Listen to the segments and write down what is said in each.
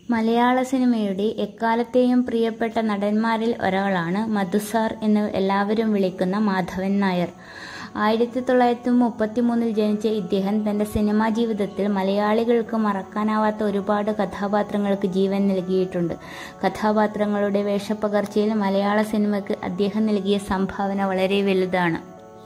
മലയാള സിനിമയുടെ എക്കാലത്തെയും പ്രിയപ്പെട്ട നടന്മാരിൽ ഒരാളാണ് മധുസാർ എന്ന് എല്ലാവരും വിളിക്കുന്ന മാധവൻ നായർ ആയിരത്തി തൊള്ളായിരത്തി മുപ്പത്തി മൂന്നിൽ ജനിച്ച ഇദ്ദേഹം തന്റെ സിനിമാ ജീവിതത്തിൽ മലയാളികൾക്ക് മറക്കാനാവാത്ത ഒരുപാട് കഥാപാത്രങ്ങൾക്ക് ജീവൻ നൽകിയിട്ടുണ്ട് കഥാപാത്രങ്ങളുടെ വേഷപ്പകർച്ചയിൽ മലയാള സിനിമയ്ക്ക് അദ്ദേഹം നൽകിയ സംഭാവന വളരെ വലുതാണ്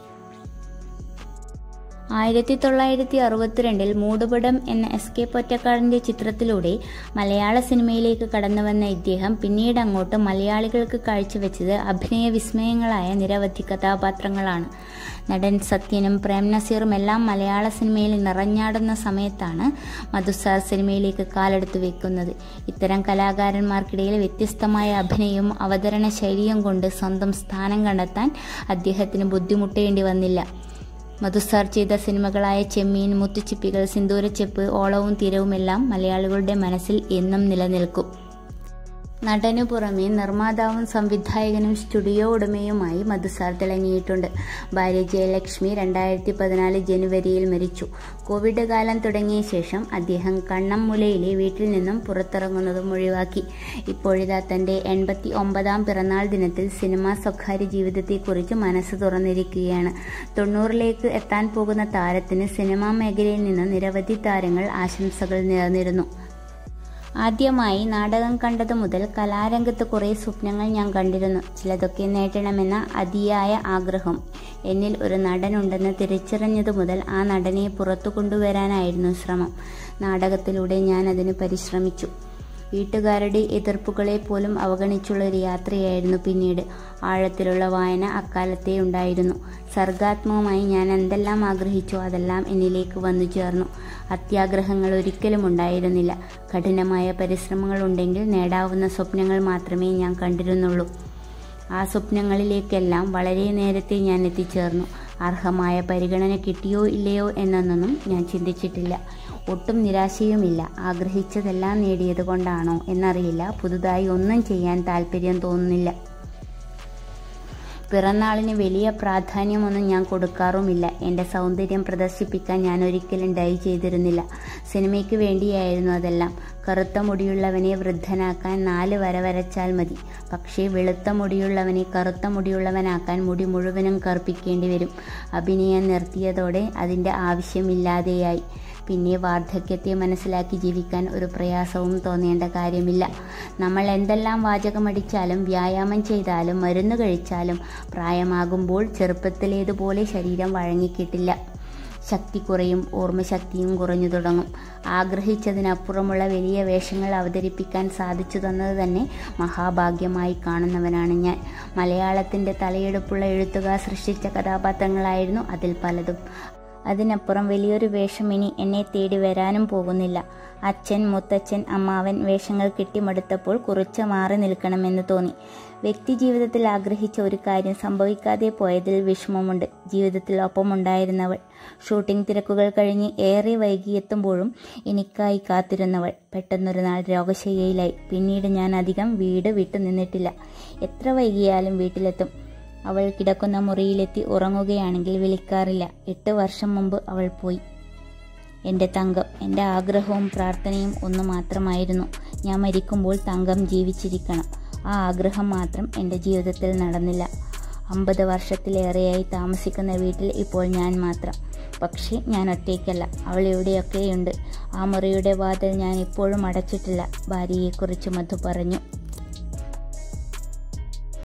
ആയിരത്തി തൊള്ളായിരത്തി അറുപത്തിരണ്ടിൽ മൂടുപടം എന്ന എസ് കെ പൊറ്റക്കാടിന്റെ ചിത്രത്തിലൂടെ മലയാള സിനിമയിലേക്ക് കടന്നുവന്ന ഇദ്ദേഹം പിന്നീട് അങ്ങോട്ട് മലയാളികൾക്ക് കാഴ്ചവെച്ചത് അഭിനയ വിസ്മയങ്ങളായ നിരവധി കഥാപാത്രങ്ങളാണ് നടൻ സത്യനും പ്രേം നസീറും എല്ലാം മലയാള സിനിമയിൽ നിറഞ്ഞാടുന്ന സമയത്താണ് മധുസാർ സിനിമയിലേക്ക് കാലെടുത്തു വെക്കുന്നത് ഇത്തരം കലാകാരന്മാർക്കിടയിൽ വ്യത്യസ്തമായ അഭിനയവും അവതരണ ശൈലിയും കൊണ്ട് സ്വന്തം സ്ഥാനം കണ്ടെത്താൻ അദ്ദേഹത്തിന് ബുദ്ധിമുട്ടേണ്ടി വന്നില്ല മധുസാർ ചെയ്ത സിനിമകളായ ചെമ്മീൻ മുത്തുച്ചിപ്പികൾ സിന്ദൂരച്ചെപ്പ് ഓളവും തീരവുമെല്ലാം മലയാളികളുടെ മനസ്സിൽ എന്നും നിലനിൽക്കും നടനു പുറമെ നിർമ്മാതാവും സംവിധായകനും സ്റ്റുഡിയോ ഉടമയുമായി മധുസാർ തിളങ്ങിയിട്ടുണ്ട് ഭാര്യ ജയലക്ഷ്മി രണ്ടായിരത്തി പതിനാല് ജനുവരിയിൽ മരിച്ചു കോവിഡ് കാലം തുടങ്ങിയ ശേഷം അദ്ദേഹം കണ്ണമ്മുലയിലെ വീട്ടിൽ നിന്നും പുറത്തിറങ്ങുന്നതും ഒഴിവാക്കി ഇപ്പോഴിതാ തന്റെ എൺപത്തി ഒമ്പതാം പിറന്നാൾ ദിനത്തിൽ സിനിമാ സ്വകാര്യ ജീവിതത്തെക്കുറിച്ച് മനസ്സ് തുറന്നിരിക്കുകയാണ് തൊണ്ണൂറിലേക്ക് എത്താൻ പോകുന്ന താരത്തിന് സിനിമാ മേഖലയിൽ നിന്ന് നിരവധി താരങ്ങൾ ആശംസകൾ നേർന്നിരുന്നു ആദ്യമായി നാടകം കണ്ടതു മുതൽ കലാരംഗത്ത് കുറേ സ്വപ്നങ്ങൾ ഞാൻ കണ്ടിരുന്നു ചിലതൊക്കെ നേടണമെന്ന അതിയായ ആഗ്രഹം എന്നിൽ ഒരു നടനുണ്ടെന്ന് തിരിച്ചറിഞ്ഞതു മുതൽ ആ നടനെ പുറത്തു കൊണ്ടുവരാനായിരുന്നു ശ്രമം നാടകത്തിലൂടെ ഞാൻ അതിന് പരിശ്രമിച്ചു വീട്ടുകാരുടെ എതിർപ്പുകളെ പോലും അവഗണിച്ചുള്ള ഒരു യാത്രയായിരുന്നു പിന്നീട് ആഴത്തിലുള്ള വായന അക്കാലത്തെ ഉണ്ടായിരുന്നു സർഗാത്മകമായി ഞാൻ എന്തെല്ലാം ആഗ്രഹിച്ചോ അതെല്ലാം എന്നിലേക്ക് വന്നു ചേർന്നു അത്യാഗ്രഹങ്ങൾ ഒരിക്കലും ഉണ്ടായിരുന്നില്ല കഠിനമായ പരിശ്രമങ്ങൾ ഉണ്ടെങ്കിൽ നേടാവുന്ന സ്വപ്നങ്ങൾ മാത്രമേ ഞാൻ കണ്ടിരുന്നുള്ളൂ ആ സ്വപ്നങ്ങളിലേക്കെല്ലാം വളരെ നേരത്തെ ഞാൻ എത്തിച്ചേർന്നു അർഹമായ പരിഗണന കിട്ടിയോ ഇല്ലയോ എന്നൊന്നും ഞാൻ ചിന്തിച്ചിട്ടില്ല ഒട്ടും നിരാശയുമില്ല ആഗ്രഹിച്ചതെല്ലാം നേടിയത് കൊണ്ടാണോ എന്നറിയില്ല പുതുതായി ഒന്നും ചെയ്യാൻ താല്പര്യം തോന്നുന്നില്ല പിറന്നാളിന് വലിയ പ്രാധാന്യമൊന്നും ഞാൻ കൊടുക്കാറുമില്ല എൻ്റെ സൗന്ദര്യം പ്രദർശിപ്പിക്കാൻ ഞാൻ ഒരിക്കലും ഡൈ ചെയ്തിരുന്നില്ല സിനിമയ്ക്ക് വേണ്ടിയായിരുന്നു അതെല്ലാം കറുത്ത മുടിയുള്ളവനെ വൃദ്ധനാക്കാൻ നാല് വര വരച്ചാൽ മതി പക്ഷേ വെളുത്ത മുടിയുള്ളവനെ കറുത്ത മുടിയുള്ളവനാക്കാൻ മുടി മുഴുവനും കറുപ്പിക്കേണ്ടി വരും അഭിനയം നിർത്തിയതോടെ അതിൻ്റെ ആവശ്യമില്ലാതെയായി പിന്നെ വാർദ്ധക്യത്തെ മനസ്സിലാക്കി ജീവിക്കാൻ ഒരു പ്രയാസവും തോന്നേണ്ട കാര്യമില്ല നമ്മൾ എന്തെല്ലാം വാചകമടിച്ചാലും വ്യായാമം ചെയ്താലും മരുന്ന് കഴിച്ചാലും പ്രായമാകുമ്പോൾ ചെറുപ്പത്തിലേതുപോലെ ശരീരം വഴങ്ങിക്കിട്ടില്ല ശക്തി കുറയും ഓർമ്മശക്തിയും കുറഞ്ഞു തുടങ്ങും ആഗ്രഹിച്ചതിനപ്പുറമുള്ള വലിയ വേഷങ്ങൾ അവതരിപ്പിക്കാൻ സാധിച്ചു തന്നത് തന്നെ മഹാഭാഗ്യമായി കാണുന്നവനാണ് ഞാൻ മലയാളത്തിൻ്റെ തലയെടുപ്പുള്ള എഴുത്തുകാർ സൃഷ്ടിച്ച കഥാപാത്രങ്ങളായിരുന്നു അതിൽ പലതും അതിനപ്പുറം വലിയൊരു വേഷം ഇനി എന്നെ തേടി വരാനും പോകുന്നില്ല അച്ഛൻ മുത്തച്ഛൻ അമ്മാവൻ വേഷങ്ങൾ കെട്ടിമടുത്തപ്പോൾ കുറച്ച് മാറി നിൽക്കണമെന്ന് തോന്നി വ്യക്തി ജീവിതത്തിൽ ആഗ്രഹിച്ച ഒരു കാര്യം സംഭവിക്കാതെ പോയതിൽ വിഷമമുണ്ട് ജീവിതത്തിൽ ഒപ്പമുണ്ടായിരുന്നവൾ ഷൂട്ടിംഗ് തിരക്കുകൾ കഴിഞ്ഞ് ഏറെ വൈകിയെത്തുമ്പോഴും എനിക്കായി കാത്തിരുന്നവൾ പെട്ടെന്നൊരു നാൾ രോഗശയ്യയിലായി പിന്നീട് ഞാൻ അധികം വീട് വിട്ടു നിന്നിട്ടില്ല എത്ര വൈകിയാലും വീട്ടിലെത്തും അവൾ കിടക്കുന്ന മുറിയിലെത്തി ഉറങ്ങുകയാണെങ്കിൽ വിളിക്കാറില്ല എട്ട് വർഷം മുമ്പ് അവൾ പോയി എൻ്റെ തങ്കം എൻ്റെ ആഗ്രഹവും പ്രാർത്ഥനയും ഒന്ന് മാത്രമായിരുന്നു ഞാൻ മരിക്കുമ്പോൾ തങ്കം ജീവിച്ചിരിക്കണം ആ ആഗ്രഹം മാത്രം എൻ്റെ ജീവിതത്തിൽ നടന്നില്ല അമ്പത് വർഷത്തിലേറെയായി താമസിക്കുന്ന വീട്ടിൽ ഇപ്പോൾ ഞാൻ മാത്രം പക്ഷേ ഞാൻ ഒറ്റയ്ക്കല്ല അവൾ എവിടെയൊക്കെയുണ്ട് ആ മുറിയുടെ വാതിൽ ഞാൻ ഇപ്പോഴും അടച്ചിട്ടില്ല ഭാര്യയെക്കുറിച്ച് മധു പറഞ്ഞു